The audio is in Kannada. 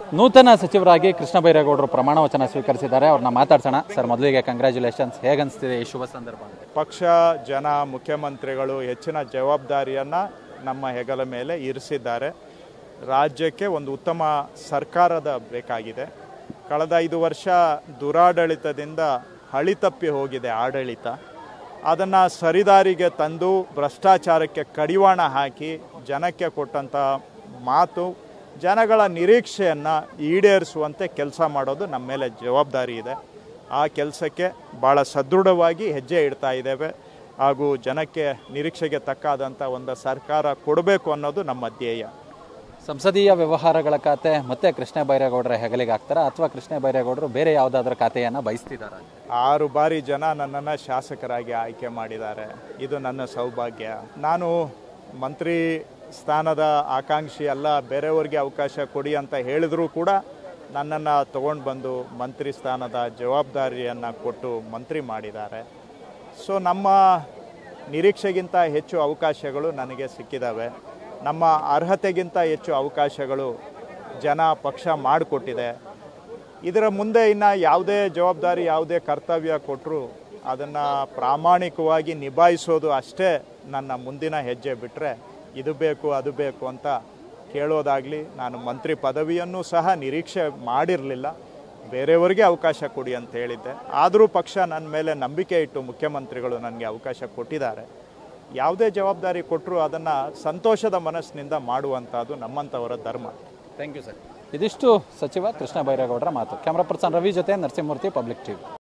ನೂತನ ಸಚಿವರಾಗಿ ಕೃಷ್ಣ ಬೈರೇಗೌಡರು ಪ್ರಮಾಣ ವಚನ ಸ್ವೀಕರಿಸಿದ್ದಾರೆ ಅವ್ರನ್ನ ಮಾತಾಡ್ಸೋಣ ಸರ್ ಮೊದಲಿಗೆ ಕಂಗ್ರ್ಯಾಚುಲೇಷನ್ಸ್ ಹೇಗನ್ಸ್ತಿದೆ ಈ ಶುಭ ಸಂದರ್ಭ ಅಂತ ಪಕ್ಷ ಜನ ಮುಖ್ಯಮಂತ್ರಿಗಳು ಹೆಚ್ಚಿನ ಜವಾಬ್ದಾರಿಯನ್ನು ನಮ್ಮ ಹೆಗಲ ಮೇಲೆ ಇರಿಸಿದ್ದಾರೆ ರಾಜ್ಯಕ್ಕೆ ಒಂದು ಉತ್ತಮ ಸರ್ಕಾರದ ಬೇಕಾಗಿದೆ ಕಳೆದ ಐದು ವರ್ಷ ದುರಾಡಳಿತದಿಂದ ಹಳಿತಪ್ಪಿ ಹೋಗಿದೆ ಆಡಳಿತ ಅದನ್ನು ಸರಿದಾರಿಗೆ ತಂದು ಭ್ರಷ್ಟಾಚಾರಕ್ಕೆ ಕಡಿವಾಣ ಹಾಕಿ ಜನಕ್ಕೆ ಕೊಟ್ಟಂಥ ಮಾತು ಜನಗಳ ನಿರೀಕ್ಷೆಯನ್ನು ಈಡೇರಿಸುವಂತೆ ಕೆಲಸ ಮಾಡೋದು ನಮ್ಮ ಮೇಲೆ ಜವಾಬ್ದಾರಿ ಇದೆ ಆ ಕೆಲಸಕ್ಕೆ ಭಾಳ ಸದೃಢವಾಗಿ ಹೆಜ್ಜೆ ಇಡ್ತಾ ಇದ್ದೇವೆ ಹಾಗೂ ಜನಕ್ಕೆ ನಿರೀಕ್ಷೆಗೆ ತಕ್ಕಾದಂಥ ಒಂದು ಸರ್ಕಾರ ಕೊಡಬೇಕು ಅನ್ನೋದು ನಮ್ಮ ಧ್ಯೇಯ ಸಂಸದೀಯ ವ್ಯವಹಾರಗಳ ಖಾತೆ ಮತ್ತೆ ಕೃಷ್ಣ ಬೈರೇಗೌಡರ ಹೆಗಲಿಗೆ ಹಾಕ್ತಾರಾ ಅಥವಾ ಕೃಷ್ಣ ಬೈರೇಗೌಡರು ಬೇರೆ ಯಾವುದಾದ್ರೂ ಖಾತೆಯನ್ನು ಬಯಸ್ತಿದ್ದಾರೆ ಆರು ಬಾರಿ ಜನ ನನ್ನನ್ನು ಶಾಸಕರಾಗಿ ಆಯ್ಕೆ ಮಾಡಿದ್ದಾರೆ ಇದು ನನ್ನ ಸೌಭಾಗ್ಯ ನಾನು ಮಂತ್ರಿ ಸ್ಥಾನದ ಆಕಾಂಕ್ಷಿ ಅಲ್ಲ ಬೇರೆಯವ್ರಿಗೆ ಅವಕಾಶ ಕೊಡಿ ಅಂತ ಹೇಳಿದರೂ ಕೂಡ ನನ್ನನ್ನು ತಗೊಂಡು ಬಂದು ಮಂತ್ರಿ ಸ್ಥಾನದ ಜವಾಬ್ದಾರಿಯನ್ನು ಕೊಟ್ಟು ಮಂತ್ರಿ ಮಾಡಿದ್ದಾರೆ ಸೊ ನಮ್ಮ ನಿರೀಕ್ಷೆಗಿಂತ ಹೆಚ್ಚು ಅವಕಾಶಗಳು ನನಗೆ ಸಿಕ್ಕಿದ್ದಾವೆ ನಮ್ಮ ಅರ್ಹತೆಗಿಂತ ಹೆಚ್ಚು ಅವಕಾಶಗಳು ಜನ ಪಕ್ಷ ಮಾಡಿಕೊಟ್ಟಿದೆ ಇದರ ಮುಂದೆ ಇನ್ನು ಯಾವುದೇ ಜವಾಬ್ದಾರಿ ಯಾವುದೇ ಕರ್ತವ್ಯ ಕೊಟ್ಟರು ಅದನ್ನು ಪ್ರಾಮಾಣಿಕವಾಗಿ ನಿಭಾಯಿಸೋದು ಅಷ್ಟೇ ನನ್ನ ಮುಂದಿನ ಹೆಜ್ಜೆ ಬಿಟ್ಟರೆ ಇದು ಬೇಕು ಅದು ಬೇಕು ಅಂತ ಕೇಳೋದಾಗಲಿ ನಾನು ಮಂತ್ರಿ ಪದವಿಯನ್ನು ಸಹ ನಿರೀಕ್ಷೆ ಮಾಡಿರಲಿಲ್ಲ ಬೇರೆಯವರಿಗೆ ಅವಕಾಶ ಕೊಡಿ ಅಂತ ಹೇಳಿದ್ದೆ ಆದರೂ ಪಕ್ಷ ನನ್ನ ಮೇಲೆ ನಂಬಿಕೆ ಇಟ್ಟು ಮುಖ್ಯಮಂತ್ರಿಗಳು ನನಗೆ ಅವಕಾಶ ಕೊಟ್ಟಿದ್ದಾರೆ ಯಾವುದೇ ಜವಾಬ್ದಾರಿ ಕೊಟ್ಟರು ಅದನ್ನು ಸಂತೋಷದ ಮನಸ್ಸಿನಿಂದ ಮಾಡುವಂಥದ್ದು ನಮ್ಮಂಥವರ ಧರ್ಮ ಥ್ಯಾಂಕ್ ಯು ಸರ್ ಇದಿಷ್ಟು ಸಚಿವ ಕೃಷ್ಣ ಬೈರೇಗೌಡರ ಮಾತು ಕ್ಯಾಮ್ರಾ ಪರ್ಸನ್ ರವಿ ಜೊತೆ ನರಸಿಂಹಮೂರ್ತಿ ಪಬ್ಲಿಕ್ ಟಿವಿ